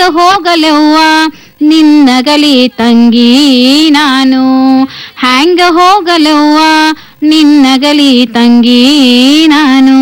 ಹೋಗಲೆವ್ವ ನಿನ್ನಗಲಿ ತಂಗಿ ನಾನು ಹ್ಯಾಂಗ ಹೋಗಲೆವ್ವ ನಿನ್ನಗಲಿ ತಂಗಿ ನಾನು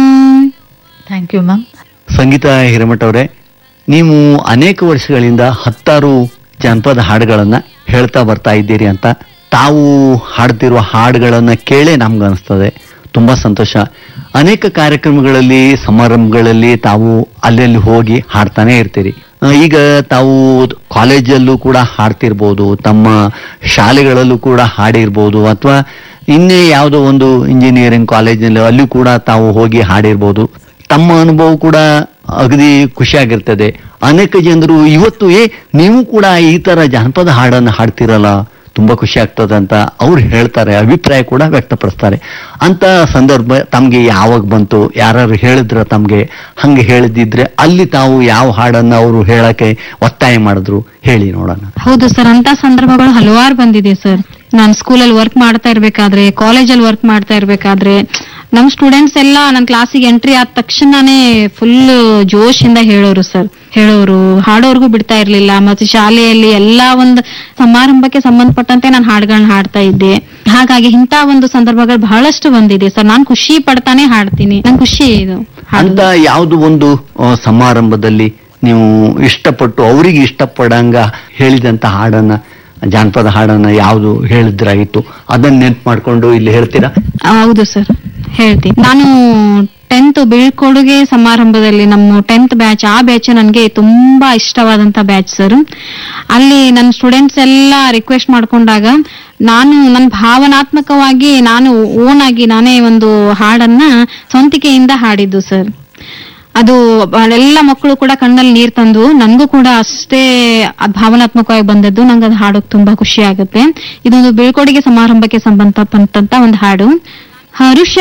thank you ma'am Sangeetha Hiremath ಅವರೇ ನೀವು ಅನೇಕ ವರ್ಷಗಳಿಂದ ಹತ್ತಾರು ಜಾನಪದ ಹಾಡುಗಳನ್ನ ಹೇಳ್ತಾ ಬರ್ತಾ ಇದ್ದೀರಿ ಅಂತ ತಾವು ಹಾಡ್ತಿರುವ ಹಾಡುಗಳನ್ನ ಕೇಳೇ ನಮ್ಗೆ ಅನಿಸ್ತದೆ ತುಂಬಾ ಸಂತೋಷ ಅನೇಕ ಕಾರ್ಯಕ್ರಮಗಳಲ್ಲಿ ಸಮಾರಂಭಗಳಲ್ಲಿ ತಾವು ಅಲ್ಲಲ್ಲಿ ಹೋಗಿ ಹಾಡ್ತಾನೆ ಇರ್ತೀರಿ ಆ, ಈಗ ತಾವು ಕಾಲೇಜಲ್ಲೂ ಕೂಡ ಹಾಡ್ತಿರ್ಬೋದು ತಮ್ಮ ಶಾಲೆಗಳಲ್ಲೂ ಕೂಡ ಹಾಡಿರ್ಬೋದು ಅಥವಾ ಇನ್ನೇ ಯಾವುದೋ ಒಂದು ಇಂಜಿನಿಯರಿಂಗ್ ಕಾಲೇಜಿನಲ್ಲಿ ಅಲ್ಲಿ ಕೂಡ ತಾವು ಹೋಗಿ ಹಾಡಿರ್ಬೋದು ತಮ್ಮ ಅನುಭವ ಕೂಡ ಅಗದಿ ಖುಷಿಯಾಗಿರ್ತದೆ ಅನೇಕ ಜನರು ಇವತ್ತು ಏ ನೀವು ಕೂಡ ಈ ತರ ಜಾನಪದ ಹಾಡನ್ನು ಹಾಡ್ತಿರಲ್ಲ ತುಂಬಾ ಖುಷಿ ಆಗ್ತದೆ ಅಂತ ಅವ್ರು ಹೇಳ್ತಾರೆ ಅಭಿಪ್ರಾಯ ಕೂಡ ವ್ಯಕ್ತಪಡಿಸ್ತಾರೆ ಅಂತ ಸಂದರ್ಭ ತಮ್ಗೆ ಯಾವಾಗ ಬಂತು ಯಾರು ಹೇಳಿದ್ರ ತಮ್ಗೆ ಹಂಗೆ ಹೇಳಿದಿದ್ರೆ ಅಲ್ಲಿ ತಾವು ಯಾವ ಹಾಡನ್ನ ಅವರು ಹೇಳಕ್ಕೆ ಒತ್ತಾಯ ಮಾಡಿದ್ರು ಹೇಳಿ ನೋಡೋಣ ಹೌದು ಸರ್ ಅಂತ ಸಂದರ್ಭಗಳು ಹಲವಾರು ಬಂದಿದೆ ಸರ್ ನಾನು ಸ್ಕೂಲಲ್ಲಿ ವರ್ಕ್ ಮಾಡ್ತಾ ಇರ್ಬೇಕಾದ್ರೆ ಕಾಲೇಜಲ್ಲಿ ವರ್ಕ್ ಮಾಡ್ತಾ ಇರ್ಬೇಕಾದ್ರೆ ನಮ್ ಸ್ಟೂಡೆಂಟ್ಸ್ ಎಲ್ಲ ನನ್ನ ಕ್ಲಾಸಿಗೆ ಎಂಟ್ರಿ ಆದ ತಕ್ಷಣನೇ ಫುಲ್ ಜೋಶಿಂದ ಹೇಳೋರು ಸರ್ ಹೇಳೋರು ಹಾಡೋರ್ಗೂ ಬಿಡ್ತಾ ಇರ್ಲಿಲ್ಲ ಮತ್ತೆ ಶಾಲೆಯಲ್ಲಿ ಎಲ್ಲಾ ಒಂದು ಸಮಾರಂಭಕ್ಕೆ ಸಂಬಂಧಪಟ್ಟಂತೆ ನಾನು ಹಾಡುಗಳನ್ನ ಹಾಡ್ತಾ ಇದ್ದೆ ಹಾಗಾಗಿ ಇಂಥ ಒಂದು ಸಂದರ್ಭಗಳು ಬಹಳಷ್ಟು ಬಂದಿದೆ ಸರ್ ನಾನು ಖುಷಿ ಪಡ್ತಾನೆ ಹಾಡ್ತೀನಿ ನಂಗೆ ಖುಷಿ ಇದು ಹಾಡು ಅಂತ ಯಾವುದು ಒಂದು ಆ, ಸಮಾರಂಭದಲ್ಲಿ ನೀವು ಇಷ್ಟಪಟ್ಟು ಅವರಿಗೆ ಇಷ್ಟಪಡಂಗ ಹೇಳಿದಂತ ಹಾಡನ್ನ ಜಾನಪದ ಹಾಡನ್ನ ಯಾವುದು ಹೇಳಿದ್ರಾಗಿತ್ತು ಅದನ್ನ ನೆನ್ಪು ಮಾಡ್ಕೊಂಡು ಇಲ್ಲಿ ಹೇಳ್ತೀರಾ ಆ, ಹೌದು ಸರ್ ಹೇಳ್ತೀನಿ ನಾನು ಟೆಂತ್ ಬೀಳ್ಕೊಡುಗೆ ಸಮಾರಂಭದಲ್ಲಿ ನಮ್ಮ ಟೆಂತ್ ಬ್ಯಾಚ್ ಆ ಬ್ಯಾಚ್ ನನಗೆ ತುಂಬಾ ಇಷ್ಟವಾದಂತ ಬ್ಯಾಚ್ ಸರ್ ಅಲ್ಲಿ ನನ್ನ ಸ್ಟೂಡೆಂಟ್ಸ್ ಎಲ್ಲ ರಿಕ್ವೆಸ್ಟ್ ಮಾಡ್ಕೊಂಡಾಗ ನಾನು ನನ್ನ ಭಾವನಾತ್ಮಕವಾಗಿ ನಾನು ಓನ್ ಆಗಿ ನಾನೇ ಒಂದು ಹಾಡನ್ನ ಸ್ವಂತಿಕೆಯಿಂದ ಹಾಡಿದ್ದು ಸರ್ ಅದು ಎಲ್ಲ ಮಕ್ಕಳು ಕೂಡ ಕಣ್ಣಲ್ಲಿ ನೀರ್ ತಂದು ನನಗೂ ಕೂಡ ಅಷ್ಟೇ ಅದ್ ಭಾವನಾತ್ಮಕವಾಗಿ ಬಂದದ್ದು ನಂಗೆ ಅದು ಹಾಡೋಕ್ ತುಂಬಾ ಖುಷಿ ಆಗುತ್ತೆ ಇದೊಂದು ಬೀಳ್ಕೊಡುಗೆ ಸಮಾರಂಭಕ್ಕೆ ಸಂಬಂಧಪಟ್ಟಂತ ಒಂದು ಹಾಡು ಹರುಷ